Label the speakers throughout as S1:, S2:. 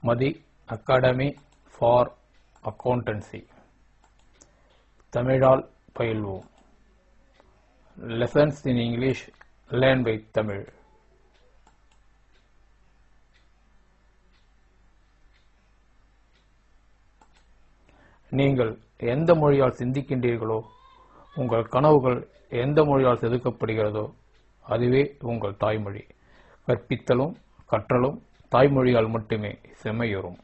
S1: Mathi academy for accountancy தமிழால் பயில்வோம் lessons in English learn by Tamil நீங்கள் எந்த மொழியால் சிந்திக்கின்றீர்களோ உங்கள் கனவுகள் எந்த மொழியால் செதுக்கப்படுகிறதோ அதுவே உங்கள் தாய்மொழி கற்பித்தலும் கற்றலும் தாய்மொழியால் மட்டுமே செம்மையுறும்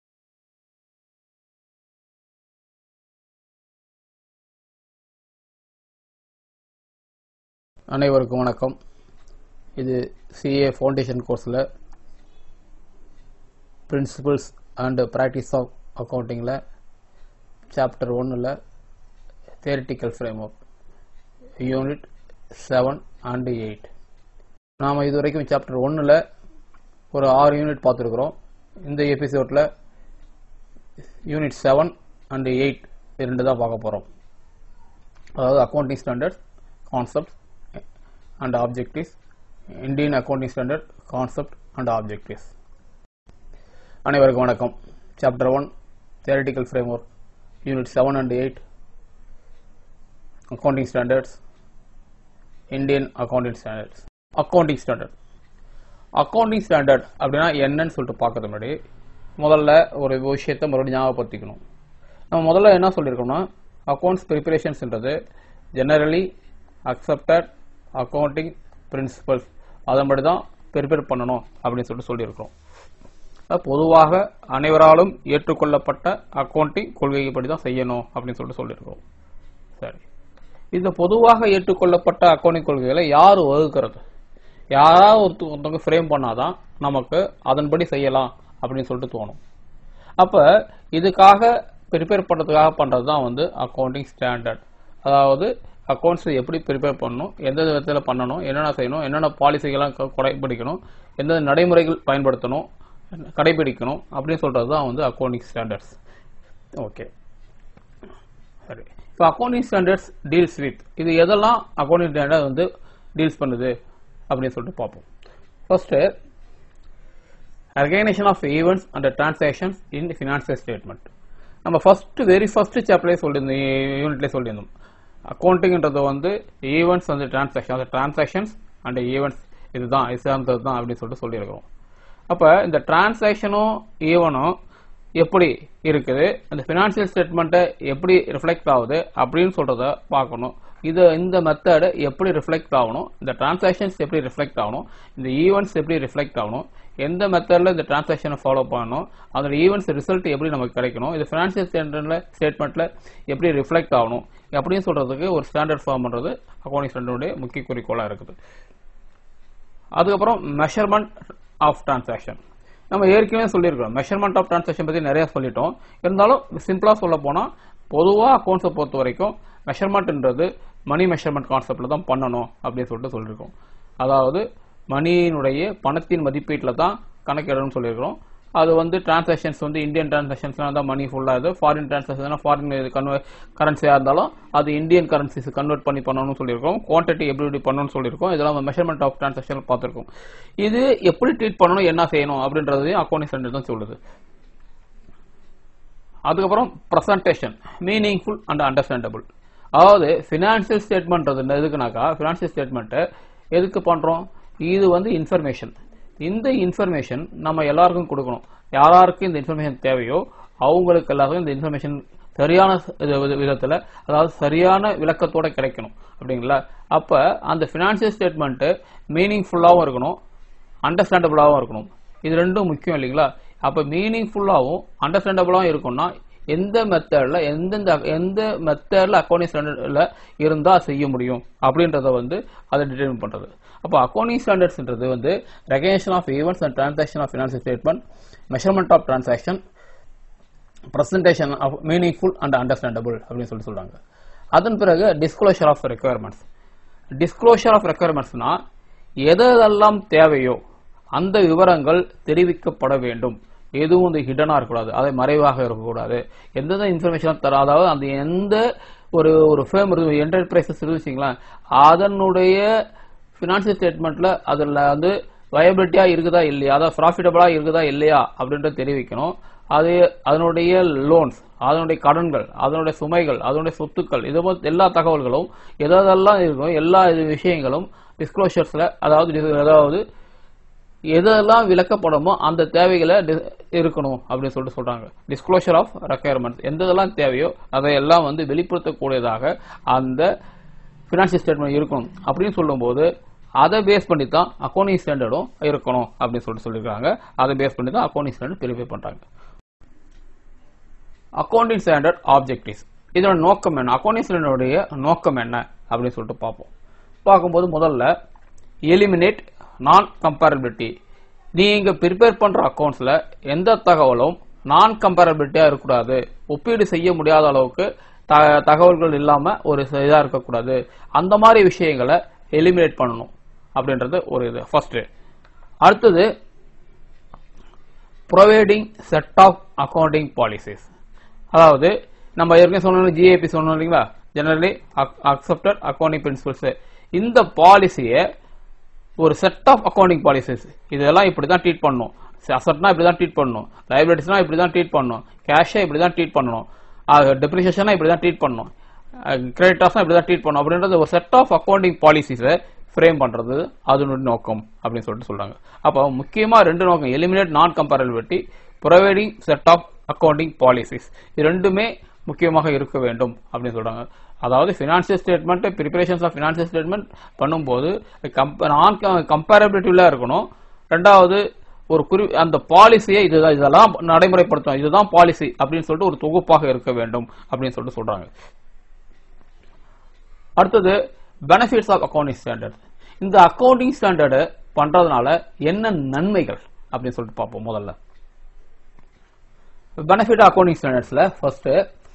S2: அனைவருக்கும் வணக்கம் இது சிஏ ஃபவுண்டேஷன் கோர்ஸில் பிரின்சிபல்ஸ் அண்ட் ப்ராக்டிஸ் ஆஃப் அக்கௌண்டிங்கில் சாப்டர் ஒன்றில் theoretical framework unit seven and eight நாம் இது வரைக்கும் சாப்டர் ஒன்றில் ஒரு ஆறு யூனிட் பார்த்துருக்குறோம் இந்த எபிசோடில் யூனிட் செவன் அண்டு எயிட் ரெண்டு தான் பார்க்க போகிறோம் அதாவது accounting standards concept and objectives Indian Accounting Standard Concept and Objectives அனைவருக்கும் வணக்கம் chapter one theoretical framework unit seven and eight accounting standards Indian accounting standards accounting standard accounting standard அப்படின்னா என்னன்னு சொல்லிட்டு பார்க்கறது முன்னாடி முதல்ல ஒரு விஷயத்தை மறுபடியும் ஞாபகப்படுத்திக்கணும் நம்ம முதல்ல என்ன சொல்லியிருக்கோம்னா அக்கௌண்ட்ஸ் ப்ரிப்பரேஷன்ஸ்ன்றது ஜெனரலி அக்செப்டட் அக்கௌண்டிங் பிரின்சிபல்ஸ் அதன்படி தான் ப்ரிப்பேர் பண்ணணும் அப்படின்னு சொல்லிட்டு சொல்லியிருக்கிறோம் பொதுவாக அனைவராலும் ஏற்றுக்கொள்ளப்பட்ட அக்கௌண்டிங் கொள்கைப்படி தான் செய்யணும் அப்படின்னு சொல்லிட்டு சொல்லியிருக்கிறோம் சரி இந்த பொதுவாக ஏற்றுக்கொள்ளப்பட்ட அக்கௌண்டிங் கொள்கைகளை யார் வகுக்கிறது யாராவது ஒருத்த ஒருத்தவங்க ஃப்ரேம் பண்ணாதான் நமக்கு அதன்படி செய்யலாம் அப்படின்னு சொல்லிட்டு தோணும் அப்போ இதுக்காக ப்ரிப்பேர் பண்ணுறதுக்காக பண்ணுறது தான் வந்து அக்கௌண்டிங் ஸ்டாண்டர்ட் அதாவது அக்கௌண்ட்ஸ் எப்படி ப்ரிப்பேர் பண்ணணும் எந்த விதத்தில் பண்ணணும் என்னென்ன செய்யணும் என்னென்ன பாலிசிகள்லாம் கடைபிடிக்கணும் எந்த நடைமுறைகள் பயன்படுத்தணும் கடைபிடிக்கணும் அப்படின்னு சொல்கிறது தான் வந்து அக்கௌண்டிங் ஸ்டாண்டர்ட்ஸ் ஓகே சரி இப்போ அக்கௌண்டிங் ஸ்டாண்டர்ட்ஸ் டீல்ஸ் வித் இது எதெல்லாம் அக்கௌண்டிங் ஸ்டாண்டர்ட் வந்து டீல்ஸ் பண்ணுது அப்படின்னு சொல்லிட்டு பார்ப்போம் first organisation of events and transactions in financial statement நம்ம ஃபர்ஸ்ட் வெரி ஃபர்ஸ்ட் சாப்டர்லேயே சொல்லியிருந்தோம் யூனிட்லேயே சொல்லியிருந்தோம் அக்கௌண்டிங்ன்றது வந்து ஈவெண்ட்ஸ் வந்து டிரான்சாக்ஷன் அந்த டிரான்சாக்ஷன்ஸ் அண்ட் ஈவெண்ட்ஸ் இதுதான் இது சார்ந்தது தான் அப்படின்னு சொல்லிட்டு சொல்லியிருக்கிறோம் அப்போ இந்த டிரான்சாக்ஷனும் ஈவனும் எப்படி இருக்குது அந்த ஃபினான்சியல் ஸ்டேட்மெண்ட்டை எப்படி ரிஃப்ளெக்ட் ஆகுது அப்படின்னு சொல்கிறத பார்க்கணும் இது இந்த மெத்தடு எப்படி ரிஃப்ளெக்ட் ஆகணும் இந்த டிரான்சாக்ஷன்ஸ் எப்படி ரிஃப்ளெக்ட் ஆகணும் இந்த ஈவெண்ட்ஸ் எப்படி ரிஃப்ளெக்ட் ஆகணும் எந்த மெத்தடில் இந்த டிரான்சாக்ஷனை ஃபாலோ பண்ணணும் அதோட ஈவெண்ட்ஸ் ரிசல்ட் எப்படி நமக்கு கிடைக்கணும் இது ஃபினான்சியல் ஸ்டேட்மெண்ட்ல ஸ்டேட்மெண்ட்டில் எப்படி ரிஃப்ளெக்ட் ஆகணும் அப்படின்னு சொல்கிறதுக்கு ஒரு ஸ்டாண்டர்ட் ஃபார்ம் பண்ணுறது அக்கௌண்டிங் ஸ்டாண்டர்டுடைய முக்கிய குறிக்கோளாக இருக்குது அதுக்கப்புறம் மெஷர்மெண்ட் ஆஃப் டிரான்சாக்ஷன் நம்ம ஏற்கனவே சொல்லியிருக்கிறோம் மெஷர்மெண்ட் ஆஃப் டிரான்சாக்ஷன் பற்றி நிறைய சொல்லிட்டோம் இருந்தாலும் சிம்பிளாக சொல்ல போனால் பொதுவாக அக்கௌண்ட்ஸை பொறுத்த வரைக்கும் மெஷர்மெண்ட்ன்றது மணி மெஷர்மெண்ட் கான்செப்டில் தான் பண்ணணும் அப்படின்னு சொல்லிட்டு சொல்லியிருக்கோம் அதாவது மணியினுடைய பணத்தின் மதிப்பீட்டில் தான் கணக்கிடணும்னு சொல்லியிருக்கிறோம் அது வந்து டிரான்சாக்ஷன்ஸ் வந்து இந்தியன் டிரான்சாக்ஷன்ஸ்லாம் தான் மணி ஃபுல்லாக இது ஃபாரின் டிரான்சாக்ஷன் ஃபாரின் கன்வெ கரன்சியாக இருந்தாலும் அது இந்தியன் கரன்சிஸ் கன்வெர்ட் பண்ணி பண்ணணும்னு சொல்லியிருக்கோம் குவான்டிட்டி எப்படி எப்படி பண்ணணும்னு சொல்லியிருக்கோம் இதெல்லாம் மெஷர்மெண்ட் ஆஃப் டிரான்சாக்ஷன் பார்த்துருக்கோம் இது எப்படி ட்ரீட் பண்ணணும் என்ன செய்யணும் அப்படின்றதையும் அக்கௌண்டிங் ஸ்டாண்டர்ட் தான் சொல்லுது அதுக்கப்புறம் ப்ரெசன்டேஷன் மீனிங்ஃபுல் அண்ட் அண்டர்ஸ்டாண்டபிள் அதாவது ஃபினான்சியல் ஸ்டேட்மெண்ட் எதுக்குனாக்கா ஃபினான்சியல் ஸ்டேட்மெண்ட்டை எதுக்கு பண்ணுறோம் இது வந்து இன்ஃபர்மேஷன் இந்த இன்ஃபர்மேஷன் நம்ம எல்லாருக்கும் கொடுக்கணும் யாராருக்கு இந்த இன்ஃபர்மேஷன் தேவையோ அவங்களுக்கு எல்லாருக்கும் இந்த இன்ஃபர்மேஷன் சரியான விதத்தில் அதாவது சரியான விளக்கத்தோட கிடைக்கணும் அப்படிங்களா அப்போ அந்த ஃபினான்சியல் ஸ்டேட்மெண்ட்டு மீனிங்ஃபுல்லாகவும் இருக்கணும் அண்டர்ஸ்டாண்டபிளாகவும் இருக்கணும் இது ரெண்டும் முக்கியம் இல்லைங்களா அப்போ மீனிங்ஃபுல்லாகவும் அண்டர்ஸ்டாண்டபிளாகவும் இருக்கும்னா எந்த மெத்தடில் எந்தெந்த எந்த மெத்தடில் அக்கௌண்டிங் ஸ்டாண்டர்டில் இருந்தால் செய்ய முடியும் அப்படின்றத வந்து அதை டிட்டர்மின் பண்ணுறது அப்போ அக்கௌண்டிங் ஸ்டாண்டர்ட்ஸ்ன்றது வந்து recognition of events and transaction of financial statement measurement of transaction presentation of meaningful and understandable அப்படின்னு சொல்லி சொல்கிறாங்க அதன் பிறகு disclosure of requirements disclosure of ரெக்குயர்மெண்ட்ஸ்னா எதெல்லாம் தேவையோ அந்த விவரங்கள் தெரிவிக்கப்பட வேண்டும் எதுவும் வந்து ஹிடனாக இருக்கக்கூடாது அதை மறைவாக இருக்கக்கூடாது எந்தெந்த இன்ஃபர்மேஷன் தர அதாவது அந்த எந்த ஒரு ஒரு ஃபேம் இருக்கு என்டர்பிரைசஸ் இருந்துச்சிங்களேன் அதனுடைய ஃபினான்சியல் ஸ்டேட்மெண்ட்டில் அதில் வந்து வயபிலிட்டியா இருக்குதா இல்லையா அதாவது ப்ராஃபிட்டபிளா இருக்குதா இல்லையா அப்படின்றத தெரிவிக்கணும் அது அதனுடைய லோன்ஸ் அதனுடைய கடன்கள் அதனுடைய சுமைகள் அதனுடைய சொத்துக்கள் இது போல் எல்லா தகவல்களும் எதெல்லாம் இருக்கும் எல்லா இது விஷயங்களும் டிஸ்க்ளோஷர்ஸ்ல அதாவது dis- அதாவது எதெல்லாம் விளக்கப்படமோ அந்த தேவைகளை டி- இருக்கணும் அப்படின்னு சொல்லிட்டு சொல்றாங்க டிஸ்க்ளோஷர் ஆஃப் ரெக்குயர்மெண்ட்ஸ் எந்த இதெல்லாம் தேவையோ அதையெல்லாம் வந்து வெளிப்படுத்தக்கூடியதாக அந்த ஃபினான்ஷியல் ஸ்டேட்மெண்ட் இருக்கணும் அப்படின்னு சொல்லும்போது அதை பேஸ் பண்ணி தான் அக்கௌண்டிங் ஸ்டாண்டர்டும் இருக்கணும் அப்படின்னு சொல்லிட்டு சொல்லியிருக்காங்க அதை பேஸ் பண்ணி தான் அக்கௌண்டிங் ஸ்டாண்டர்ட் வெரிஃபை பண்றாங்க அக்கௌண்டிங் ஸ்டாண்டர்ட் ஆப்ஜெக்டிவ்ஸ் இதோட நோக்கம் என்ன அக்கௌண்டிங் ஸ்டாண்டர்டுடைய நோக்கம் என்ன அப்படின்னு சொல்லிட்டு பார்ப்போம் பார்க்கும்போது முதல்ல எலிமினேட் நான் கம்பேரபிலிட்டி நீங்க ப்ரிப்பேர் பண்ற அக்கௌண்ட்ஸ்ல எந்த தகவலும் நான் கம்பேரபிலிட்டியா இருக்கக்கூடாது ஒப்பீடு செய்ய முடியாத அளவுக்கு த- தகவல்கள் இல்லாம ஒரு ச- இதா இருக்கக்கூடாது அந்த மாதிரி விஷயங்களை எலிமினேட் பண்ணணும் அப்படின்றது ஒரு இது ஃபர்ஸ்ட் அடுத்தது providing set of accounting policies அதாவது நம்ம ஏற்கனவே சொன்னோம் ஜிஏபி சொன்னோம் இல்லைங்களா ஜெனரலி அக்செப்டட் அக்கௌண்டிங் பிரின்சிபல்ஸ் இந்த பாலிசியை ஒரு செட் ஆஃப் அக்கௌண்டிங் பாலிசிஸ் இதெல்லாம் இப்படி தான் ட்ரீட் பண்ணணும் அசட்னா இப்படி தான் ட்ரீட் பண்ணணும் லைபிலிட்டிஸ்னா இப்படி தான் ட்ரீட் பண்ணணும் கேஷை இப்படி தான் ட்ரீட் பண்ணணும் டெப்ரிசியேஷனா இப்படி தான் ட்ரீட் பண்ணணும் கிரெடிட்டாஸ்னா இப்படி தான் ட்ரீட் பண்ணணும் அப்படின்றது ஒரு செட் ஆஃப் அக்கௌண்டிங் பாலிசிஸை ஃப்ரேம் பண்றது அதனுடைய நோக்கம் அப்படின்னு சொல்லிட்டு சொல்றாங்க அப்போ முக்கியமா ரெண்டு நோக்கம் eliminate non comparability providing set of accounting policies இது ரெண்டுமே முக்கியமாக இருக்க வேண்டும் அப்படின்னு சொல்றாங்க அதாவது financial statement preparations of financial statement பண்ணும்போது நான் கம்பேரபிலிட்டிவ்ல இருக்கணும் ரெண்டாவது ஒரு குறி அந்த பாலிசியை இதுதான் இதெல்லாம் நடைமுறைப்படுத்தும் இதுதான் பாலிசி அப்படின்னு சொல்லிட்டு ஒரு தொகுப்பாக இருக்க வேண்டும் அப்படின்னு சொல்லிட்டு சொல்றாங்க அடுத்தது பெனிஃபிட்ஸ் ஆஃப் அக்கௌண்டிங் ஸ்டாண்டர்ட் இந்த அக்கௌண்டிங் ஸ்டாண்டர்டு பண்றதுனால என்ன நன்மைகள் அப்படின்னு சொல்லிட்டு பார்ப்போம் முதல்ல பெனிஃபிட் அக்கௌண்டிங் ஸ்டாண்டர்ட்ஸ்ல first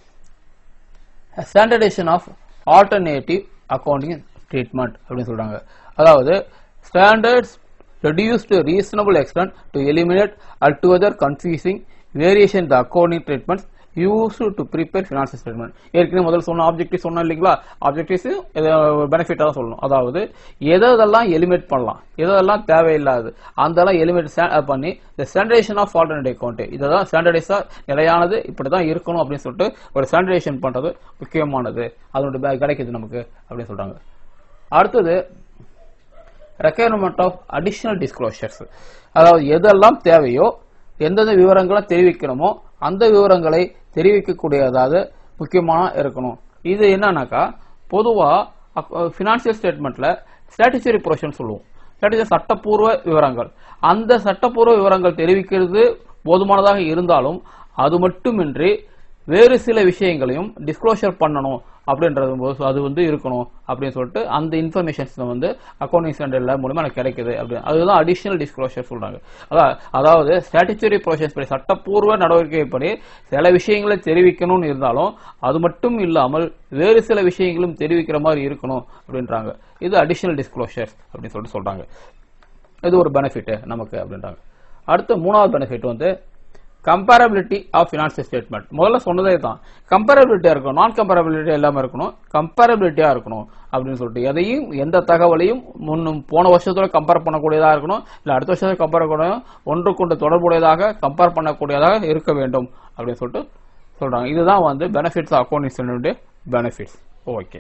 S2: standardisation of alternative accounting treatment அப்படின்னு சொல்றாங்க அதாவது standards reduced to reasonable extent to eliminate altogether confusing variation in the accounting treatments used to prepare financial statement ஏற்கனவே முதல்ல சொன்ன ஆப்ஜெக்டிவ் சொன்னோம் இல்லைங்களா ஆப்ஜெக்டிவ்ஸ் பெனிஃபிட்டா தான் சொல்லணும் அதாவது எதெல்லாம் எலிமினேட் பண்ணலாம் எதெல்லாம் தேவையில்லாது அதெல்லாம் எலிமினேட் பண்ணி இந்த ஸ்டாண்டர்டேஷன் ஆஃப் ஆல்டர்னேட் அக்கௌண்ட் இதெல்லாம் ஸ்டாண்டர்டைஸா நிலையானது இப்படி தான் இருக்கணும் அப்படின்னு சொல்லிட்டு ஒரு ஸ்டாண்டர்டைசேஷன் பண்றது முக்கியமானது அதனுடைய பே- கிடைக்குது நமக்கு அப்படின்னு சொல்றாங்க அடுத்தது ரெக்குயர்மெண்ட் ஆஃப் அடிஷனல் டிஸ்க்ளோஷர்ஸ் அதாவது எதெல்லாம் தேவையோ எந்தெந்த விவரங்களை தெரிவிக்கணுமோ அந்த விவரங்களை தெரிவிக்கக்கூடியதாவது முக்கியமான இருக்கணும் இது என்னன்னாக்கா பொதுவா ஃபினான்சியல் ஸ்டேட்மெண்ட்ல ஸ்டாட்டிஸ்டரி ப்ரொஷன் சொல்லுவோம் ஸ்டாட்டிஸ்டரி சட்டப்பூர்வ விவரங்கள் அந்த சட்டப்பூர்வ விவரங்கள் தெரிவிக்கிறது போதுமானதாக இருந்தாலும் அது மட்டுமின்றி வேறு சில விஷயங்களையும் டிஸ்க்ளோஷர் பண்ணணும் அப்படின்றது போது அது வந்து இருக்கணும் அப்படின்னு சொல்லிட்டு அந்த இன்ஃபர்மேஷன்ஸ் வந்து அக்கௌண்டிங் ஸ்டாண்டர்ட்ல மூலமா எனக்கு கிடைக்குது அப்படி அதுதான் அடிஷனல் டிஸ்க்ளோஷர் சொல்றாங்க அதான் அதாவது ஸ்டாட்டுச்சரி ப்ரொசஸ் படி சட்டப்பூர்வ நடவடிக்கைப்படி சில விஷயங்களை தெரிவிக்கணும்னு இருந்தாலும் அது மட்டும் இல்லாமல் வேறு சில விஷயங்களும் தெரிவிக்கிற மாதிரி இருக்கணும் அப்படின்றாங்க இது அடிஷனல் டிஸ்க்ளோஷர்ஸ் அப்படின்னு சொல்லிட்டு சொல்றாங்க இது ஒரு பெனிஃபிட் நமக்கு அப்படின்றாங்க அடுத்து மூணாவது பெனிஃபிட் வந்து கம்பேரபிலிட்டி ஆஃப் ஃபினான்சியல் ஸ்டேட்மெண்ட் முதல்ல சொன்னதே தான் கம்பேரபிலிட்டியா இருக்கணும் நான் கம்பேரபிலிட்டி எல்லாமே இருக்கணும் கம்பேரபிலிட்டியா இருக்கணும் அப்படின்னு சொல்லிட்டு எதையும் எந்த தகவலையும் முன்னும் போன வருஷத்தோட கம்பேர் பண்ணக்கூடியதா இருக்கணும் இல்ல அடுத்த வருஷத்துல கம்பேர் கூட ஒன்றுக்கொண்டு தொடர்புடையதாக கம்பேர் பண்ணக்கூடியதாக இருக்க வேண்டும் அப்படின்னு சொல்லிட்டு சொல்றாங்க இதுதான் வந்து benefits accounting standard benefits okay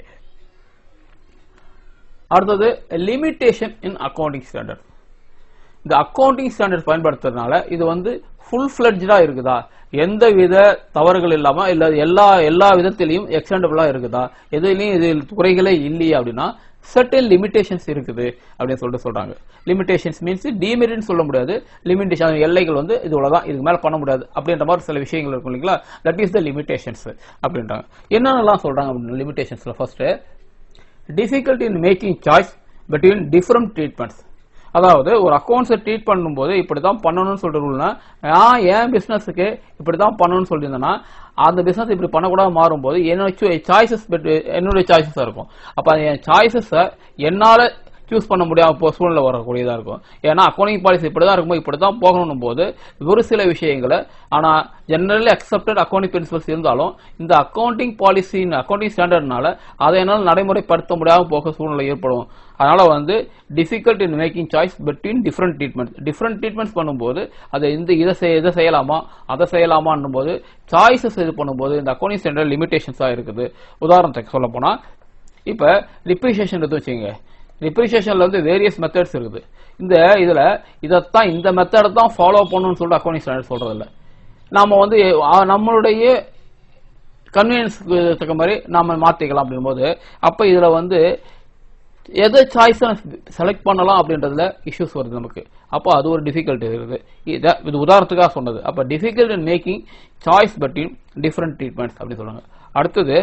S2: அடுத்தது லிமிட்டேஷன் இன் அக்கௌண்டிங் ஸ்டாண்டர்ட் இந்த அக்கௌண்டிங் ஸ்டாண்டர்ட் பயன்படுத்துறதுனால இது வந்து ஃபுல் ஃபிளட்ஜா இருக்குதா எந்த வித தவறுகள் இல்லாம இல்ல எல்லா எல்லா விதத்திலையும் எக்ஸ்டெண்டபிளா இருக்குதா எதுலயும் இதில் குறைகளே இல்லையா அப்படின்னா சர்டன் லிமிடேஷன்ஸ் இருக்குது அப்படின்னு சொல்லிட்டு சொல்றாங்க லிமிடேஷன்ஸ் மீன்ஸ் டிமெரிட்னு சொல்ல முடியாது லிமிடேஷன் எல்லைகள் வந்து இது இவ்வளவுதான் இதுக்கு மேல பண்ண முடியாது அப்படின்ற மாதிரி சில விஷயங்கள் இருக்கும் இல்லைங்களா தட் இஸ் த லிமிடேஷன்ஸ் அப்படின்றாங்க என்னென்னலாம் சொல்றாங்க அப்படின்னு லிமிடேஷன்ஸ்ல first difficult in making choice between different treatments அதாவது ஒரு அக்கௌண்ட்ஸை ட்ரீட் பண்ணும்போது இப்படி தான் பண்ணணும்னு சொல்லிட்டுனா நான் என் பிசினஸுக்கு இப்படி தான் பண்ணணும்னு சொல்லியிருந்தேன்னா அந்த பிசினஸ் இப்படி பண்ணக்கூடாது மாறும்போது என்னோட சாய்ஸஸ் என்னுடைய சாய்ஸஸாக இருக்கும் அப்போ என் சாய்ஸஸை என்னால் சூஸ் பண்ண முடியாம போ சூழ்நிலை வரக்கூடியதா இருக்கும் ஏன்னா அக்கௌண்டிங் பாலிசி இப்படிதான் இருக்கும்போது இப்படிதான் போகணும் போது ஒரு சில விஷயங்களை ஆனா ஜெனரலி அக்செப்டட் அக்கௌண்டிங் பிரின்சிபல்ஸ் இருந்தாலும் இந்த அக்கௌண்டிங் பாலிசி அக்கௌண்டிங் ஸ்டாண்டர்ட்னால அதை என்னால் நடைமுறைப்படுத்த முடியாம போக சூழ்நிலை ஏற்படும் அதனால வந்து difficult in making choice between different treatments different treatments பண்ணும்போது அதை இந்த இதை செய் இதை செய்யலாமா அதை செய்யலாமான்னும் போது சாய்ஸஸ் இது பண்ணும்போது இந்த அக்கௌண்டிங் ஸ்டாண்டர்ட் லிமிடேஷன்ஸா இருக்குது உதாரணத்துக்கு சொல்ல போனா இப்ப டிப்ரிசியேஷன் எடுத்து வச்சுங்க டிப்ரிசியேஷன்ல வந்து வேரியஸ் மெத்தட்ஸ் இருக்குது இந்த இதுல இதைத்தான் இந்த மெத்தடை தான் ஃபாலோ பண்ணணும்னு சொல்லிட்டு அக்கௌண்டிங் ஸ்டாண்டர்ட் சொல்றது இல்ல நாம வந்து அஹ், நம்மளுடைய கன்வீனியன்ஸ்க்கு தக்க மாதிரி நாம மாத்திக்கலாம் அப்படிங்கும்போது அப்ப இதுல வந்து எதை சாய்ஸ் செலக்ட் பண்ணலாம் அப்படின்றதுல இஷ்யூஸ் வருது நமக்கு அப்போ அது ஒரு டிஃபிகல்ட் இருக்குது இத இது உதாரணத்துக்காக சொன்னது அப்ப difficult in making choice between different treatments அப்படின்னு சொல்றாங்க அடுத்தது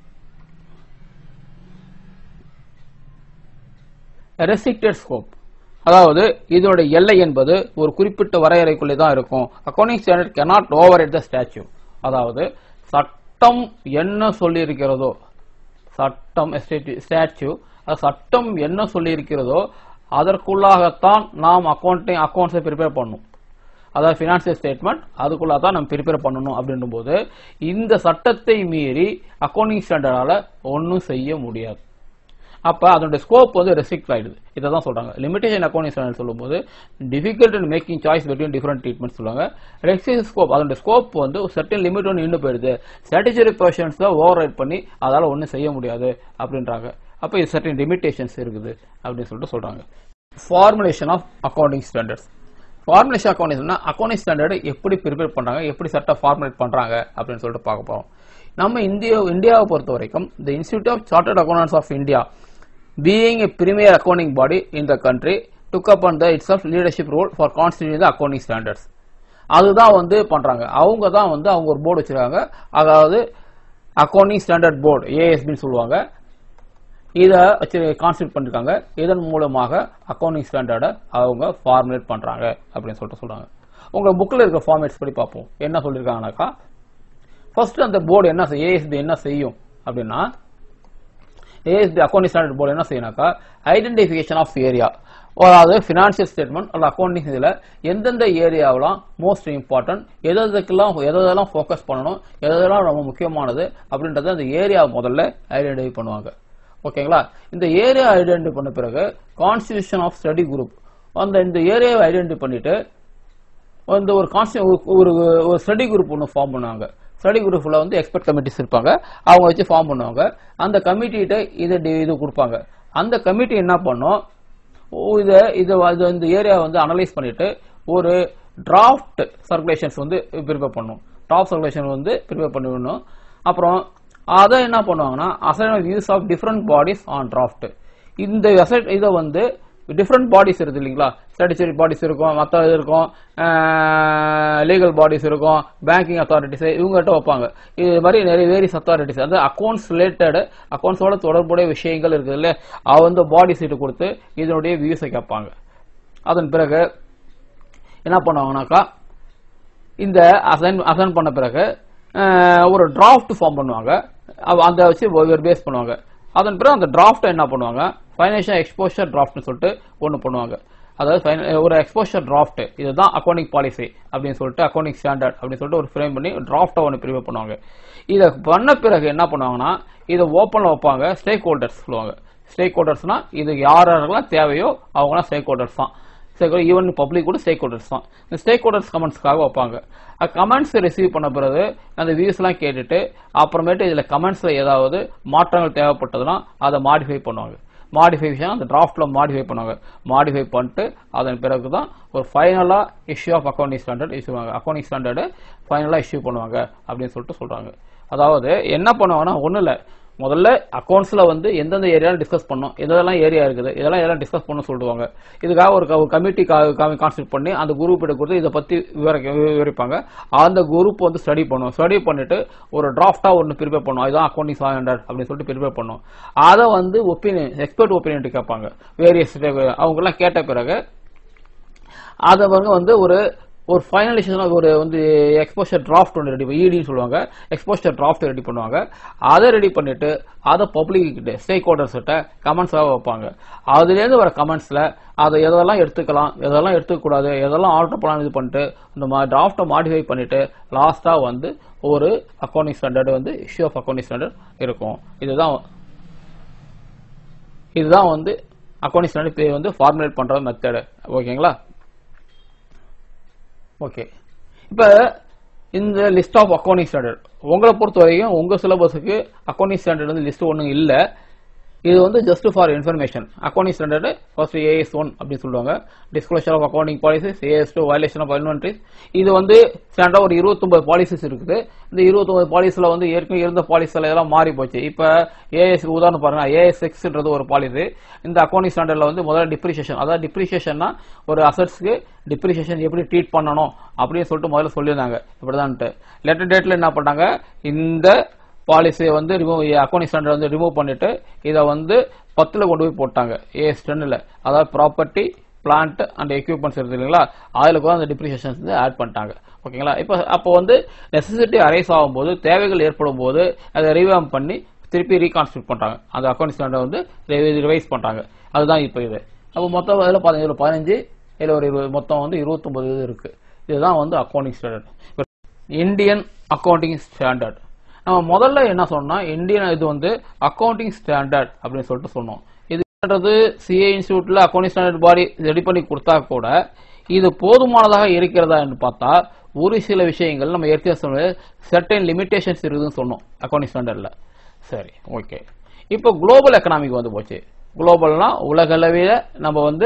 S2: ரெஸ்ட்ரிக்டட் ஸ்கோப் அதாவது இதோட எல்லை என்பது ஒரு குறிப்பிட்ட வரையறைக்குள்ளே தான் இருக்கும் accounting standard cannot over the statute அதாவது சட்டம் என்ன சொல்லியிருக்கிறதோ சட்டம் ஸ்டாச்சு சட்டம் என்ன சொல்லியிருக்கிறதோ அதற்குள்ளாகத்தான் நாம் அக்கௌண்டிங் அக்கௌண்ட்ஸை ப்ரிப்பேர் பண்ணணும் அதாவது ஃபினான்சியல் ஸ்டேட்மெண்ட் அதுக்குள்ள தான் நம்ம ப்ரிப்பேர் பண்ணணும் அப்படின்னும் போது இந்த சட்டத்தை மீறி அக்கௌண்டிங் ஸ்டாண்டர்டால ஒன்றும் செய்ய முடியாது அப்ப அதனுடைய ஸ்கோப் வந்து ரெஸ்ட்ரிக்ட் ஆயிடுது இதை தான் சொல்றாங்க லிமிடேஷன் அக்கௌண்டிங் ஸ்டாண்டர்ட் சொல்லும்போது difficult in making choice between different treatment சொல்லுவாங்க ரெஸ்ட்ரிக்ட் ஸ்கோப் அதனுடைய ஸ்கோப் வந்து சர்டன் லிமிட் ஒன்று நின்று போயிடுது ஸ்ட்ராட்டஜி பொசிஷன்ஸ் ஓவர் ரைட் பண்ணி அதால ஒன்றும் செய்ய முடியாது அப்படின்றாங்க அப்ப இது சர்டன் லிமிடேஷன்ஸ் இருக்குது அப்படின்னு சொல்லிட்டு சொல்றாங்க formulation of accounting standards formulation accounting accounting standard எப்படி ப்ரிப்பேர் பண்றாங்க எப்படி சட்ட ஃபார்முலேட் பண்றாங்க அப்படின்னு சொல்லிட்டு பார்க்க போறோம் நம்ம இந்தியா இந்தியாவை பொறுத்த வரைக்கும் the institute of chartered accountants of India being a premier accounting body in the country took up on the itself leadership role for constituting the accounting standards அதுதான் வந்து பண்றாங்க அவங்க தான் வந்து அவங்க ஒரு போர்டு வச்சிருக்காங்க அதாவது அக்கௌண்டிங் ஸ்டாண்டர்ட் போர்டு ஏஎஸ்பின்னு சொல்லுவாங்க இதை வச்சு கான்ஸ்டியூட் பண்ணிருக்காங்க இதன் மூலமாக அக்கௌண்டிங் ஸ்டாண்டர்டை அவங்க ஃபார்முலேட் பண்றாங்க அப்படின்னு சொல்லிட்டு சொல்றாங்க உங்க புக்ல இருக்க ஃபார்மேட்ஸ் படி பார்ப்போம் என்ன சொல்லியிருக்காங்கனாக்கா ஃபர்ஸ்ட் அந்த போர்டு என்ன செய்யும் ஏஎஸ்பி என்ன செய்யும் அப்படின்னா ஏஎஸ்பி அக்கௌண்டிங் ஸ்டாண்டர்ட் போர்டு என்ன செய்யணும்னாக்கா ஐடென்டிஃபிகேஷன் ஆஃப் ஏரியா அதாவது ஃபினான்ஷியல் ஸ்டேட்மெண்ட் அல்ல அக்கௌண்டிங் இதில் எந்தெந்த ஏரியாவெல்லாம் மோஸ்ட் இம்பார்ட்டன்ட் எதெல்லாம் எதெல்லாம் ஃபோக்கஸ் பண்ணணும் எதெல்லாம் ரொம்ப முக்கியமானது அப்படின்றத அந்த ஏரியா முதல்ல ஐடென்டிஃபை பண்ணுவாங்க ஓகேங்களா இந்த ஏரியா ஐடென்டிஃபை பண்ண பிறகு கான்ஸ்டியூஷன் ஆஃப் ஸ்டடி குரூப் அந்த இந்த ஏரியாவை ஐடென்டிஃபை பண்ணிட்டு வந்து ஒரு கான்ஸ்டி ஒரு ஒரு ஸ்டடி குரூப் ஒன்று ஃபார்ம் பண்ணுவாங்க ஸ்டடி குரூப்ல வந்து எக்ஸ்பர்ட் கமிட்டிஸ் இருப்பாங்க அவங்க வச்சு ஃபார்ம் பண்ணுவாங்க அந்த கமிட்டிகிட்ட இதை டி- இது கொடுப்பாங்க அந்த கமிட்டி என்ன பண்ணும் ஓ, இதை இது அது இந்த ஏரியா வந்து அனலைஸ் பண்ணிட்டு ஒரு டிராஃப்ட் சர்க்குலேஷன்ஸ் வந்து ப்ரிப்பேர் பண்ணும் டிராஃப்ட் சர்க்குலேஷன் வந்து ப்ரிப்பேர் பண்ணிவிடணும் அப்புறம் அதை என்ன பண்ணுவாங்கன்னா assign use of different bodies on draft இந்த அசைன் இதை வந்து டிஃப்ரெண்ட் பாடிஸ் இருக்கு இல்லைங்களா ஸ்டாட்டிஸ்டிக் பாடிஸ் இருக்கும் மற்ற இது இருக்கும் லீகல் பாடிஸ் இருக்கும் பேங்கிங் அத்தாரிட்டிஸ் இவங்ககிட்ட வைப்பாங்க இது மாதிரி நிறைய வேரியஸ் அத்தாரிட்டிஸ் அது அக்கௌண்ட்ஸ் ரிலேட்டட் அக்கௌண்ட்ஸோட தொடர்புடைய விஷயங்கள் இருக்குது இல்லையா அந்த பாடி சீட்டு கொடுத்து இதனுடைய வியூஸை கேட்பாங்க அதன் பிறகு என்ன பண்ணுவாங்கனாக்கா இந்த அசைன் அசைன் பண்ண பிறகு அஹ், ஒரு டிராஃப்ட் ஃபார்ம் பண்ணுவாங்க அவ- அந்த வச்சு ஒரு பேஸ் பண்ணுவாங்க அதன் பிறகு அந்த டிராஃப்ட் என்ன பண்ணுவாங்க ஃபைனான்ஷியல் எக்ஸ்போஷர் டிராஃப்ட்னு சொல்லிட்டு ஒன்று பண்ணுவாங்க அதாவது fin- ஒரு எக்ஸ்போஷர் டிராஃப்ட் இதுதான் அக்கௌண்டிங் பாலிசி அப்படின்னு சொல்லிட்டு அக்கௌண்டிங் ஸ்டாண்டர்ட் அப்படின்னு சொல்லிட்டு ஒரு ஃப்ரேம் பண்ணி டிராஃப்ட்டை ஒன்று ப்ரிப்பேர் பண்ணுவாங்க இதை பண்ண பிறகு என்ன பண்ணுவாங்கன்னா இதை ஓப்பனில் வைப்பாங்க ஸ்டேக் ஹோல்டர்ஸ் சொல்லுவாங்க ஸ்டேக் ஹோல்டர்ஸ்னா இது யார் யாரெல்லாம் தேவையோ அவங்களாம் ஸ்டேக் ஹோல்டர்ஸ் தான் ஸ்டேக் ஈவன் பப்ளிக் கூட ஸ்டேக் ஹோல்டர்ஸ் தான் இந்த ஸ்டேக் ஹோல்டர்ஸ் கமெண்ட்ஸ்க்காக வைப்பாங்க கமெண்ட்ஸ் ரிசீவ் பண்ண பிறகு அந்த வியூஸ்லாம் கேட்டுட்டு அப்புறமேட்டு இதில் கமெண்ட்ஸில் ஏதாவது மாற்றங்கள் தேவைப்பட்டதுன்னா அதை மாடிஃபை பண்ணுவாங்க மாடிஃபிகேஷன் அந்த டிராஃப்ட்ல மாடிஃபை பண்ணுவாங்க மாடிஃபை பண்ணிட்டு அதன் பிறகு தான் ஒரு ஃபைனலாக issue of accounting standard issue accounting standard ஃபைனலாக இஷ்யூ பண்ணுவாங்க அப்படின்னு சொல்லிட்டு சொல்றாங்க அதாவது என்ன பண்ணுவாங்கன்னா ஒன்றும் இல்லை முதல்ல அக்கௌண்ட்ஸ்ல வந்து எந்தெந்த ஏரியாவில் டிஸ்கஸ் பண்ணோம் எதெல்லாம் ஏரியா இருக்குது இதெல்லாம் எல்லாம் டிஸ்கஸ் பண்ண சொல்லுவாங்க இதுக்காக ஒரு கமிட்டி கான்ஸ்டியூட் பண்ணி அந்த குரூப் கொடுத்து இதை பத்தி விவரிக்க விவரிப்பாங்க அந்த குரூப் வந்து ஸ்டடி பண்ணும் ஸ்டடி பண்ணிட்டு ஒரு டிராஃப்டா ஒன்று ப்ரிப்பேர் பண்ணும் இதுதான் அக்கௌண்டிங் ஸ்டாண்டர்ட் அப்படின்னு சொல்லிட்டு ப்ரிப்பேர் பண்ணும் அதை வந்து ஒப்பீனியன் எக்ஸ்பர்ட் ஒப்பீனியன் கேட்பாங்க வேரியஸ் அவங்க எல்லாம் கேட்ட பிறகு அதை அவங்க வந்து ஒரு ஒரு ஃபைனலைசேஷன் ஒரு வந்து எக்ஸ்போஷர் டிராஃப்ட் ஒன்று ரெடி இடின்னு சொல்லுவாங்க எக்ஸ்போஷர் டிராஃப்ட் ரெடி பண்ணுவாங்க அதை ரெடி பண்ணிட்டு அதை பப்ளிக் கிட்ட ஸ்டேக் ஹோல்டர்ஸ் கிட்ட கமெண்ட்ஸாக வைப்பாங்க அதுலேருந்து வர கமெண்ட்ஸில் அதை எதெல்லாம் எடுத்துக்கலாம் எதெல்லாம் எடுத்துக்கூடாது எதெல்லாம் ஆல்டர் பண்ணலாம் இது பண்ணிட்டு இந்த மாதிரி டிராஃப்டை மாடிஃபை பண்ணிட்டு லாஸ்ட்டாக வந்து ஒரு அக்கௌண்டிங் ஸ்டாண்டர்ட் வந்து இஷ்யூ ஆஃப் அக்கௌண்டிங் ஸ்டாண்டர்ட் இருக்கும் இதுதான் இதுதான் வந்து அக்கௌண்டிங் ஸ்டாண்டர்ட் பேர் வந்து ஃபார்முலேட் பண்ற மெத்தடு ஓகேங்களா ஓகே இப்போ இந்த லிஸ்ட் ஆஃப் அக்கௌண்டிங் ஸ்டாண்டர்ட் உங்களை பொறுத்த வரைக்கும் உங்க சிலபஸுக்கு அக்கௌண்டிங் ஸ்டாண்டர்ட் வந்து லிஸ்ட் ஒன்றும் இல்லை இது வந்து just for information accounting standard first AS one அப்படின்னு சொல்லுவாங்க disclosure of accounting policies AS two violation of inventories இது வந்து ஸ்டாண்டர்ட் ஒரு இருபத்தொன்பது பாலிசிஸ் இருக்குது இந்த இருபத்தொன்பது பாலிசியில் வந்து ஏற்கனவே இருந்த பாலிசியில் எல்லாம் மாறி போச்சு இப்போ ஏஎஸ் உதாரணம் பாருங்க ஏஎஸ் சிக்ஸ்ன்றது ஒரு பாலிசி இந்த அக்கௌண்டிங் ஸ்டாண்டர்டில் வந்து முதல்ல டிப்ரிசியேஷன் அதாவது டிப்ரிசியேஷன்னா ஒரு அசட்ஸ்க்கு டிப்ரிசியேஷன் எப்படி ட்ரீட் பண்ணணும் அப்படின்னு சொல்லிட்டு முதல்ல சொல்லியிருந்தாங்க இப்படிதான்ட்டு லெட்டர் டேட்ல என்ன பண்ணாங்க இந்த பாலிசியை வந்து ரிமூவ் அக்கௌண்டிங் ஸ்டாண்டர்ட் வந்து ரிமூவ் பண்ணிட்டு இதை வந்து பத்தில் கொண்டு போய் போட்டாங்க ஏஎஸ் டென்னில் அதாவது ப்ராப்பர்ட்டி பிளான்ட் அண்ட் எக்யூப்மெண்ட்ஸ் இருக்கு இல்லைங்களா அதில் கூட அந்த டிப்ரிசியேஷன்ஸ் வந்து ஆட் பண்ணிட்டாங்க ஓகேங்களா இப்போ அப்போ வந்து நெசசிட்டி அரைஸ் ஆகும்போது தேவைகள் ஏற்படும் போது அதை ரிவாம் பண்ணி திருப்பி ரீகான்ஸ்டியூட் பண்றாங்க அந்த அக்கௌண்ட் ஸ்டாண்டர்ட் வந்து ரிவைஸ் பண்றாங்க அதுதான் இப்போ இது அப்போ மொத்தம் இதில் பதினஞ்சு பதினஞ்சு இதில் ஒரு இருபது மொத்தம் வந்து இருபத்தொன்பது இது இருக்கு இதுதான் வந்து accounting standard Indian accounting standard நம்ம முதல்ல என்ன சொன்னோம்னா இந்தியன் இது வந்து அக்கௌண்டிங் ஸ்டாண்டர்ட் அப்படின்னு சொல்லிட்டு சொன்னோம் இதுன்றது சிஏ இன்ஸ்டியூட்ல அக்கௌண்டிங் ஸ்டாண்டர்ட் பாடி ரெடி பண்ணி கொடுத்தா கூட இது போதுமானதாக இருக்கிறதா என்று பார்த்தா ஒரு சில விஷயங்கள் நம்ம ஏற்கனவே சொன்னது செர்டைன் லிமிடேஷன்ஸ் இருக்குதுன்னு சொன்னோம் அக்கௌண்டிங் ஸ்டாண்டர்ட்ல சரி ஓகே இப்போ குளோபல் எக்கனாமிக் வந்து போச்சு குளோபல்னா உலகளவில் நம்ம வந்து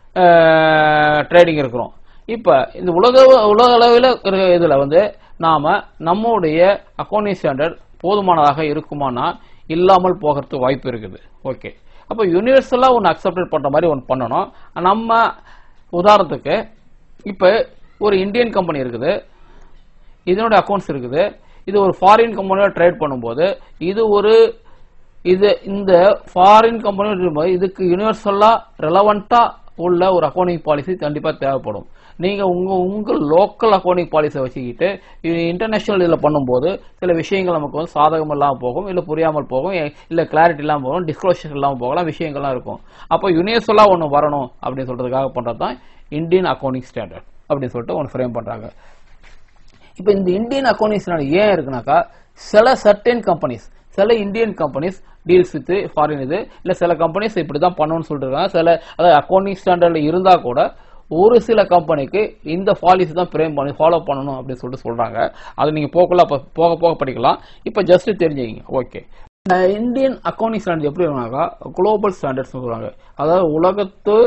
S2: ட்ரேடிங் இருக்கிறோம் இப்போ இந்த உலக உலக அளவில் இருக்கிற இதில் வந்து நாம நம்முடைய அக்கௌண்டிங் ஸ்டாண்டர்ட் போதுமானதாக இருக்குமானா இல்லாமல் போகிறதுக்கு வாய்ப்பு இருக்குது ஓகே அப்போ யூனிவர்சலா ஒன்று அக்செப்டட் பண்ற மாதிரி ஒன்று பண்ணணும் நம்ம உதாரணத்துக்கு இப்போ ஒரு இந்தியன் கம்பெனி இருக்குது இதனோட அக்கௌண்ட்ஸ் இருக்குது இது ஒரு ஃபாரின் கம்பெனியோட ட்ரேட் பண்ணும்போது இது ஒரு இது இந்த ஃபாரின் கம்பெனி இதுக்கு யூனிவர்சலா ரெலவெண்டா உள்ள ஒரு அக்கௌண்டிங் பாலிசி கண்டிப்பா தேவைப்படும் நீங்க உங்க உங்க லோக்கல் அக்கௌண்டிங் பாலிசியை வச்சுக்கிட்டு இன்டர்நேஷனல் இதில் பண்ணும்போது சில விஷயங்கள் நமக்கு வந்து சாதகம் இல்லாமல் போகும் இல்லை புரியாமல் போகும் இல்லை கிளாரிட்டி இல்லாமல் போகும் டிஸ்க்ளோஷர் இல்லாமல் போகலாம் விஷயங்கள்லாம் இருக்கும் அப்போ யூனிவர்சலாக ஒன்று வரணும் அப்படின்னு சொல்றதுக்காக பண்றது தான் இந்தியன் அக்கௌண்டிங் ஸ்டாண்டர்ட் அப்படின்னு சொல்லிட்டு ஒன்று ஃப்ரேம் பண்றாங்க இப்போ இந்த இந்தியன் அக்கௌண்டிங் ஸ்டாண்டர்ட் ஏன் இருக்குனாக்கா சில சர்டன் கம்பெனிஸ் சில Indian companies deals with foreign இது இல்ல சில கம்பெனிஸ் இப்படி தான் பண்ணணும்னு சொல்லிட்டு இருக்காங்க சில அதாவது அக்கௌண்டிங் ஸ்டாண்டர்ட்ல இருந்தா கூட ஒரு சில கம்பெனிக்கு இந்த பாலிசி தான் பிரேம் பண்ணி ஃபாலோ பண்ணணும் அப்படின்னு சொல்லிட்டு சொல்றாங்க அது நீங்க போகல அப்ப போக போக படிக்கலாம் இப்போ ஜஸ்ட் தெரிஞ்சுக்கிங்க ஓகே இந்தியன் அக்கௌண்டிங் ஸ்டாண்டர்ட் எப்படி வருவாங்க குளோபல் ஸ்டாண்டர்ட்ஸ் சொல்றாங்க அதாவது உலகத்து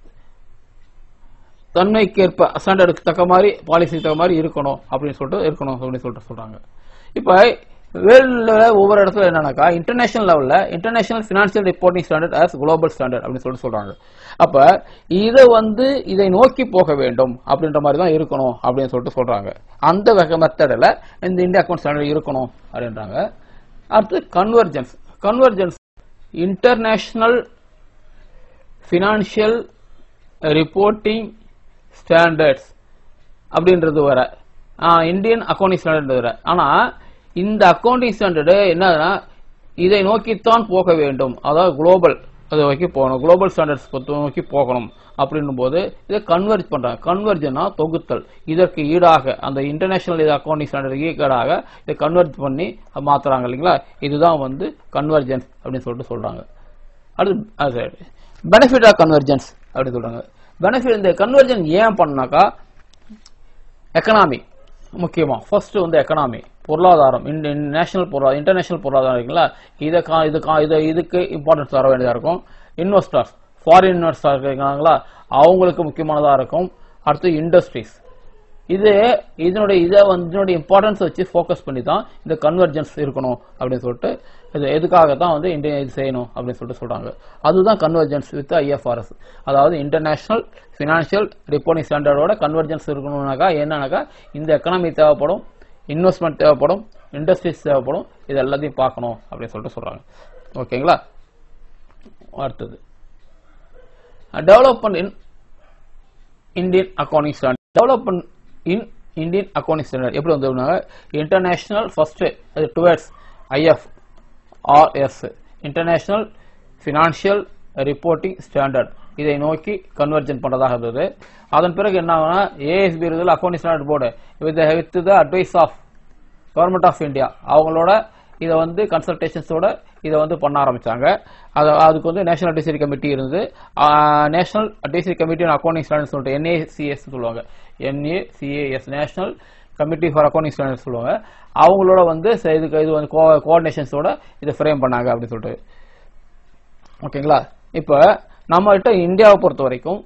S2: தன்மைக்கேற்ப ஸ்டாண்டர்டுக்கு தக்க மாதிரி பாலிசி தக்க மாதிரி இருக்கணும் அப்படின்னு சொல்லிட்டு இருக்கணும் அப்படின்னு சொல்லிட்டு சொல்றாங்க இப்போ வேர்ல்டுல ஒவ்வொரு இடத்துல என்னன்னாக்கா இன்டர்நேஷனல் லெவல்ல international financial reporting standard as global standard அப்படின்னு சொல்லிட்டு சொல்றாங்க அப்ப இதை வந்து இதை நோக்கி போக வேண்டும் அப்படின்ற மாதிரி தான் இருக்கணும் அப்படின்னு சொல்லிட்டு சொல்றாங்க அந்த வகை மெத்தடில் இந்த இந்தியா அக்கௌண்ட் ஸ்டாண்டர்ட் இருக்கணும் அப்படின்றாங்க அடுத்து convergence convergence international financial reporting standards அப்படின்றது வர இந்தியன் அக்கௌண்டிங் ஸ்டாண்டர்ட் வர ஆனா இந்த அக்கௌண்டிங் ஸ்டாண்டர்டு என்னதுன்னா இதை நோக்கித்தான் போக வேண்டும் அதாவது குளோபல் அதை நோக்கி போகணும் குளோபல் ஸ்டாண்டர்ட்ஸ் நோக்கி போகணும் அப்படின்னும் போது இதை கன்வெர்ஜ் பண்றாங்க கன்வர்ஜனா தொகுத்தல் இதற்கு ஈடாக அந்த இன்டர்நேஷனல் இது அக்கௌண்டிங் ஸ்டாண்டர்ட் ஈடாக இதை கன்வெர்ட் பண்ணி மாத்துறாங்க இல்லைங்களா இதுதான் வந்து கன்வர்ஜென்ஸ் அப்படின்னு சொல்லிட்டு சொல்றாங்க அடுத்து பெனிஃபிட் ஆஃப் கன்வர்ஜென்ஸ் அப்படின்னு சொல்றாங்க பெனிஃபிட் இந்த கன்வர்ஜன் ஏன் பண்ணாக்கா எக்கனாமி முக்கியமா ஃபர்ஸ்ட் வந்து எக்கனாமி பொருளாதாரம் நேஷனல் பொருளாதாரம் இன்டர்நேஷனல் பொருளாதாரம் இருக்குங்களா இதை கா இது கா இதை இதுக்கு இம்பார்ட்டன்ஸ் தர வேண்டியதா இருக்கும் இன்வெஸ்டர்ஸ் ஃபாரின் இன்வெஸ்டர் இருக்காங்களா அவங்களுக்கு முக்கியமானதா இருக்கும் அடுத்து இண்டஸ்ட்ரீஸ் இது இதனுடைய இதை வந்து இதனுடைய இம்பார்ட்டன்ஸ் வச்சு ஃபோக்கஸ் பண்ணி தான் இந்த கன்வர்ஜென்ஸ் இருக்கணும் அப்படின்னு சொல்லிட்டு இது எதுக்காக தான் வந்து இந்தியா இது செய்யணும் அப்படின்னு சொல்லிட்டு சொல்றாங்க அதுதான் கன்வர்ஜென்ஸ் வித் ஐஎஃப்ஆர்எஸ் அதாவது இன்டர்நேஷனல் ஃபினான்ஷியல் ரிப்போர்ட்டிங் ஸ்டாண்டர்டோட கன்வர்ஜென்ஸ் இருக்கணும்னாக்கா என்னன்னாக்கா இந்த எக்கனாமி தேவைப்படும் இன்வெஸ்ட்மெண்ட் தேவைப்படும் இண்டஸ்ட்ரீஸ் தேவைப்படும் இது எல்லாத்தையும் பார்க்கணும் அப்படின்னு சொல்லிட்டு சொல்றாங்க ஓகேங்களா அடுத்தது development in Indian accounting standard development in Indian accounting standard எப்படி வந்து இன்டர்நேஷனல் ஃபர்ஸ்ட் அது towards IFRS international financial reporting standard இதை நோக்கி கன்வர்ஜன் பண்றதாக இருந்தது அதன் பிறகு என்ன ஆகும்னா ஏஎஸ்பி இருந்தது accounting standard board with with the advice of government of India அவங்களோட இதை வந்து கன்சல்டேஷன்ஸோட இதை வந்து பண்ண ஆரம்பிச்சாங்க அது அதுக்கு வந்து நேஷனல் அட்வைசரி கமிட்டி இருந்தது national advisory committee on accounting standard சொல்லிட்டு என்ஏசிஎஸ் சொல்லுவாங்க NACAS national committee for accounting standard சொல்லுவாங்க அவங்களோட வந்து ச- இதுக்கு இது வந்து கோஆர்டினேஷன்ஸோட இதை ஃப்ரேம் பண்ணாங்க அப்படின்னு சொல்லிட்டு ஓகேங்களா இப்போ நம்ம கிட்ட இந்தியாவை பொறுத்த வரைக்கும்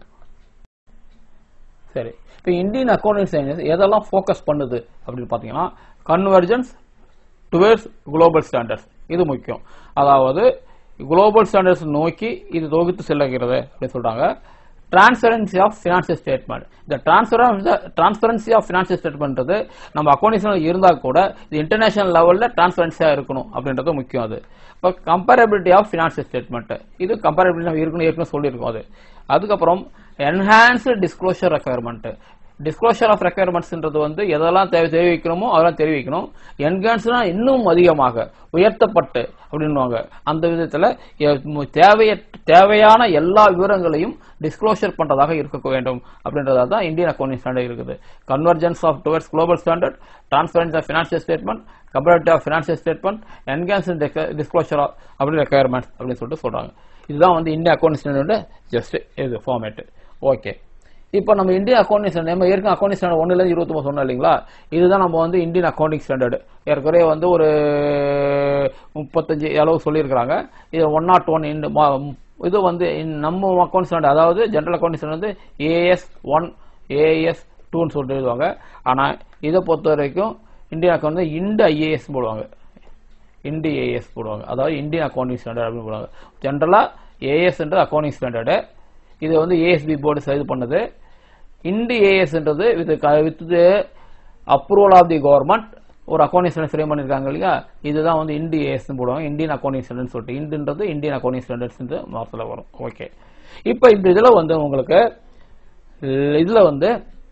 S2: சரி இப்போ இந்தியன் அக்கௌண்டிங் சயின்ஸ் எதெல்லாம் ஃபோக்கஸ் பண்ணுது அப்படின்னு பார்த்தீங்கன்னா கன்வர்ஜன்ஸ் டுவேர்ட்ஸ் குளோபல் ஸ்டாண்டர்ட்ஸ் இது முக்கியம் அதாவது குளோபல் ஸ்டாண்டர்ட்ஸ் நோக்கி இது தொகுத்து செல்லுகிறது அப்படின்னு சொல்றாங்க டிரான்ஸ்பரன்சி ஆஃப் ஃபினான்சியல் ஸ்டேட்மெண்ட் இந்த டிரான்ஸ்பரன்சி ஆஃப் ஃபினான்சியல் ஸ்டேட்மெண்ட்றது நம்ம அக்கௌண்டிங் இருந்தால் கூட இது இன்டர்நேஷனல் லெவலில் டிரான்ஸ்பரன்சியாக இருக்கணும் அப்படின்றது முக்கியம் அது இப்போ கம்பேரபிலிட்டி ஆஃப் ஃபினான்சியல் ஸ்டேட்மெண்ட் இது கம்பேரபிலிட்டி நம்ம இருக்கணும் ஏற்கனவே சொல்லியிருக்கோம் அது அதுக்கப்புறம் enhanced disclosure requirement disclosure of ரெக்குயர்மெண்ட்ஸ்ன்றது வந்து எதெல்லாம் தேவை தெரிவிக்கணுமோ அதெல்லாம் தெரிவிக்கணும் என்ஹான்ஸ்னா இன்னும் அதிகமாக உயர்த்தப்பட்டு அப்படின்னுவாங்க அந்த விதத்துல எ- மு- தேவைய தேவையான எல்லா விவரங்களையும் டிஸ்க்ளோஷர் பண்றதாக இருக்க வேண்டும் அப்படின்றதா தான் இந்தியன் அக்கௌண்டிங் ஸ்டாண்டர்ட் இருக்குது convergence of towards global standard transparency of financial statement comparative of financial statement enhance disclosure அப்படி ரெக்குயர்மெண்ட்ஸ் அப்படின்னு சொல்லிட்டு சொல்றாங்க இதுதான் வந்து இந்தியன் அக்கௌண்டிங் ஸ்டாண்டர்ட் ஜஸ்ட் இது ஃபார்மேட் ஓகே இப்போ நம்ம இந்தியன் அக்கௌண்டிங் ஸ்டாண்டர்ட் நம்ம ஏற்கனவே அக்கௌண்டிங் ஸ்டாண்டர்ட் ஒன்றுல இருபத்தி சொன்னோம் இல்லைங்களா இதுதான் நம்ம வந்து இந்தியன் அக்கௌண்டிங் ஸ்டாண்டர்ட் ஏற்கனவே வந்து ஒரு முப்பத்தஞ்சு அளவு சொல்லியிருக்கிறாங்க இது ஒன் நாட் ஒன் இது வந்து இந்த நம்ம அக்கௌண்ட் ஸ்டாண்டர்ட் அதாவது ஜென்ரல் அக்கௌண்டிங் ஸ்டாண்டர்ட் வந்து ஏஎஸ் ஒன் ஏஎஸ் டூன்னு சொல்லிட்டு எழுதுவாங்க ஆனால் இதை பொறுத்த வரைக்கும் இந்தியன் அக்கௌண்ட் வந்து இண்டு ஐஏஎஸ் போடுவாங்க இண்டி ஏஎஸ் போடுவாங்க அதாவது இந்தியன் அக்கௌண்டிங் ஸ்டாண்டர்ட் அப்படின்னு போடுவாங்க ஜென்ரலாக ஏஎஸ்ன்றது அக்கௌண்டிங் ஸ்டாண்டர்டு இது வந்து ஏஎஸ்பி போர்டு இது பண்ணது இண்டி ஏஎஸ்ன்றது with with approval of the government ஒரு அக்கௌண்டிங் ஸ்டாண்டர்ட் ஃப்ரேம் பண்ணியிருக்காங்க இல்லையா இதுதான் வந்து இண்டி ஏஎஸ் போடுவாங்க இந்தியன் அக்கௌண்டிங் ஸ்டாண்டர்ட் சொல்லிட்டு இண்டுன்றது இந்தியன் அக்கௌண்டிங் ஸ்டாண்டர்ட்ஸ் மார்க்ஸில் வரும் ஓகே இப்போ இந்த இதில் வந்து உங்களுக்கு இதில் வந்து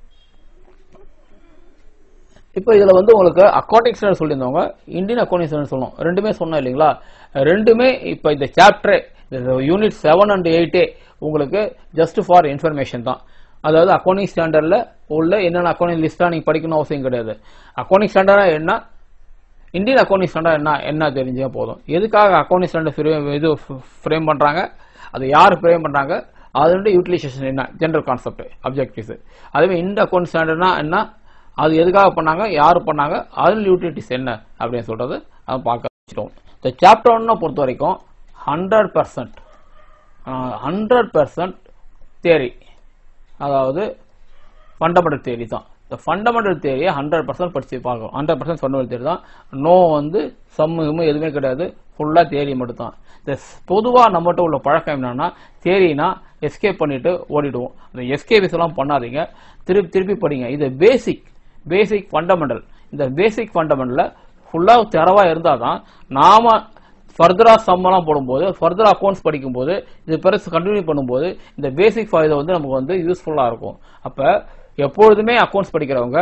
S2: இப்போ இதுல வந்து உங்களுக்கு அக்கௌண்டிங் ஸ்டாண்டர்ட் சொல்லியிருந்தவங்க இந்தியன் அக்கௌண்டிங் ஸ்டாண்டர்ட் சொல்லணும் ரெண்டுமே சொன்னோம் இல்லைங்களா ரெண்டுமே இப்போ இந்த சாப்டர் யூனிட் செவன் அண்ட் எயிட்டே உங்களுக்கு ஜஸ்ட் ஃபார் இன்ஃபர்மேஷன் தான் அதாவது அக்கௌண்டிங் ஸ்டாண்டர்ட்ல உள்ள என்னென்ன அக்கௌண்டிங் லிஸ்டா நீங்க படிக்கணும் அவசியம் கிடையாது அக்கௌண்டிங் ஸ்டாண்டர்டா என்ன இந்தியன் அக்கௌண்டிங் ஸ்டாண்டர்ட் என்ன என்ன தெரிஞ்சா போதும் எதுக்காக அக்கௌண்டிங் ஸ்டாண்டர்ட் இது ஃப்ரேம் பண்றாங்க அதை யார் ஃப்ரேம் பண்றாங்க அதனுடைய யூட்டிலைசேஷன் என்ன ஜெனரல் கான்செப்ட் அப்ஜெக்டிவ்ஸ் அதுவே இந்த அக்கௌண்ட் ஸ்டாண்டர்ட்னா என்ன அது எதுக்காக பண்ணாங்க யார் பண்ணாங்க அதில் யூட்டிலிட்டிஸ் என்ன அப்படின்னு சொல்றது அதை பார்க்க ஆரம்பிச்சிட்டோம் இந்த சாப்டர் ஒன்னை பொறுத்த வரைக்கும் hundred percent hundred percent theory அதாவது ஃபண்டமெண்டல் தேரி தான் இந்த ஃபண்டமெண்டல் தேரியை ஹண்ட்ரட் பர்சன்ட் படிச்சு பார்க்கணும் ஹண்ட்ரட் பர்சன்ட் ஃபண்டமெண்டல் தேரி தான் நோ வந்து சம்மு கிம்மு எதுவுமே கிடையாது ஃபுல்லாக தேரி மட்டும் தான் இந்த பொதுவாக நம்மகிட்ட உள்ள பழக்கம் என்னன்னா தேரினா எஸ்கேப் பண்ணிட்டு ஓடிடுவோம் அந்த எஸ்கேபிஸ் எல்லாம் பண்ணாதீங்க திருப்பி திருப்பி படிங்க இது பேசிக் பேசிக் ஃபண்டமெண்டல் இந்த பேசிக் ஃபண்டமெண்டலில் ஃபுல்லாக தரவா இருந்தால் தான் நாம ஃபர்தரா சம்மெல்லாம் போடும்போது ஃபர்தர் அக்கௌண்ட்ஸ் படிக்கும்போது இது பிறகு கண்டினியூ பண்ணும்போது இந்த பேசிக் இதை வந்து நமக்கு வந்து யூஸ்ஃபுல்லா இருக்கும் அப்ப எப்பொழுதுமே அக்கௌண்ட்ஸ் படிக்கிறவங்க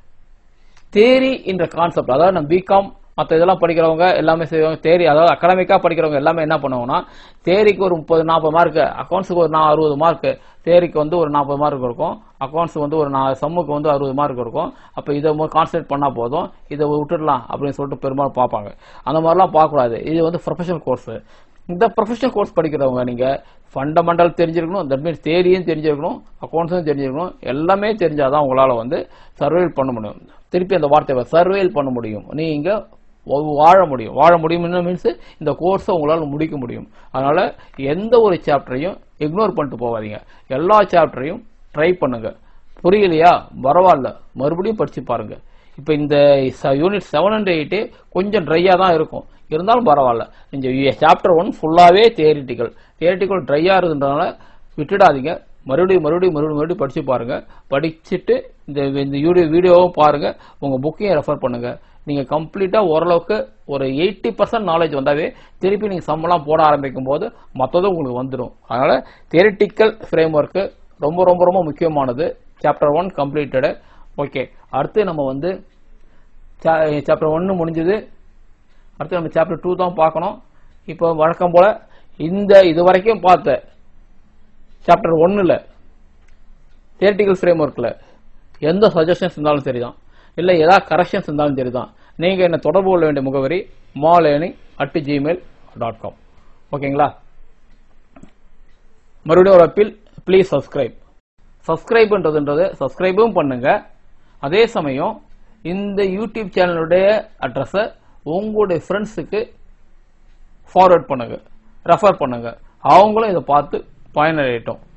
S2: தேரி என்ற கான்செப்ட் அதாவது நம்ம பிகாம் மற்ற இதெல்லாம் படிக்கிறவங்க எல்லாமே செய்வாங்க தேரி அதாவது அகாடமிக்கா படிக்கிறவங்க எல்லாமே என்ன பண்ணுவாங்கன்னா தேரிக்கு ஒரு முப்பது நாற்பது மார்க் அக்கௌண்ட்ஸுக்கு ஒரு நா- அறுபது மார்க் தேரிக்கு வந்து ஒரு நாற்பது மார்க் இருக்கும் அக்கௌண்ட்ஸ் வந்து ஒரு நா- சம்முக்கு வந்து அறுபது மார்க் இருக்கும் அப்போ இதை கான்சன்ட்ரேட் பண்ணா போதும் இதை விட்டுடலாம் அப்படின்னு சொல்லிட்டு பெரும்பாலும் பார்ப்பாங்க அந்த மாதிரிலாம் பார்க்கக்கூடாது இது வந்து ப்ரொஃபஷனல் கோர்ஸ் இந்த ப்ரொஃபஷனல் கோர்ஸ் படிக்கிறவங்க நீங்க ஃபண்டமெண்டல் தெரிஞ்சிருக்கணும் தட் மீன்ஸ் தேரியும் தெரிஞ்சிருக்கணும் அக்கௌண்ட்ஸும் தெரிஞ்சிருக்கணும் எல்லாமே தெரிஞ்சாதான் உங்களால வந்து சர்வேல் பண்ண முடியும் திருப்பி அந்த வார்த்தை சர்வேல் பண்ண முடியும் நீங்க வா- வாழ முடியும் வாழ முடியும் மீன்ஸ் இந்த கோர்ஸை உங்களால முடிக்க முடியும் அதனால எந்த ஒரு சாப்டரையும் இக்னோர் பண்ணிட்டு போகாதீங்க எல்லா சாப்டரையும் ட்ரை பண்ணுங்க புரியலையா பரவாயில்ல மறுபடியும் படிச்சு பாருங்க இப்போ இந்த யூனிட் செவன் அண்ட் எயிட்டே கொஞ்சம் ட்ரையாக தான் இருக்கும் இருந்தாலும் பரவாயில்ல இந்த சாப்டர் ஒன் ஃபுல்லாகவே தியரிட்டிக்கல் தியரிட்டிக்கல் ட்ரையாக இருக்குன்றதுனால விட்டுடாதீங்க மறுபடியும் மறுபடியும் மறுபடியும் மறுபடியும் படிச்சு பாருங்க படிச்சுட்டு இந்த இந்த வீடியோ வீடியோவும் பாருங்க உங்க புக்கையும் ரெஃபர் பண்ணுங்க நீங்க கம்ப்ளீட்டா ஓரளவுக்கு ஒரு எயிட்டி பர்சன்ட் நாலேஜ் வந்தாவே திருப்பி நீங்க சம்பளம் போட ஆரம்பிக்கும் போது மற்றதும் உங்களுக்கு வந்துடும் அதனால தியரிட்டிக்கல் ஃப்ரேம் ஒர்க்கு ரொம்ப ரொம்ப ரொம்ப முக்கியமானது சாப்டர் ஒன் கம்ப்ளீட்டடு ஓகே அடுத்து நம்ம வந்து சாப்டர் ஒன்று முடிஞ்சது அடுத்து நம்ம சாப்டர் டூ தான் பார்க்கணும் இப்போ வழக்கம் போல இந்த இது வரைக்கும் பார்த்த சாப்டர் ஒன்றில் தியரட்டிக்கல் ஃப்ரேம் ஒர்க்கில் எந்த சஜஷன்ஸ் இருந்தாலும் சரிதான் இல்லை ஏதாவது கரெக்ஷன்ஸ் இருந்தாலும் சரிதான் நீங்கள் என்ன தொடர்பு கொள்ள வேண்டிய முகவரி malearning at Gmail dot com ஓகேங்களா மறுபடியும் ஒரு அப்பீல் ப்ளீஸ் சப்ஸ்கிரைப் சப்ஸ்கிரைப்ன்றதுன்றது சப்ஸ்கிரைபும் பண்ணுங்க அதே சமயம் இந்த யூடியூப் சேனலுடைய அட்ரஸை உங்களுடைய ஃப்ரெண்ட்ஸுக்கு ஃபார்வர்ட் பண்ணுங்க ரெஃபர் பண்ணுங்க அவங்களும் இதை பார்த்து பயனடையட்டும்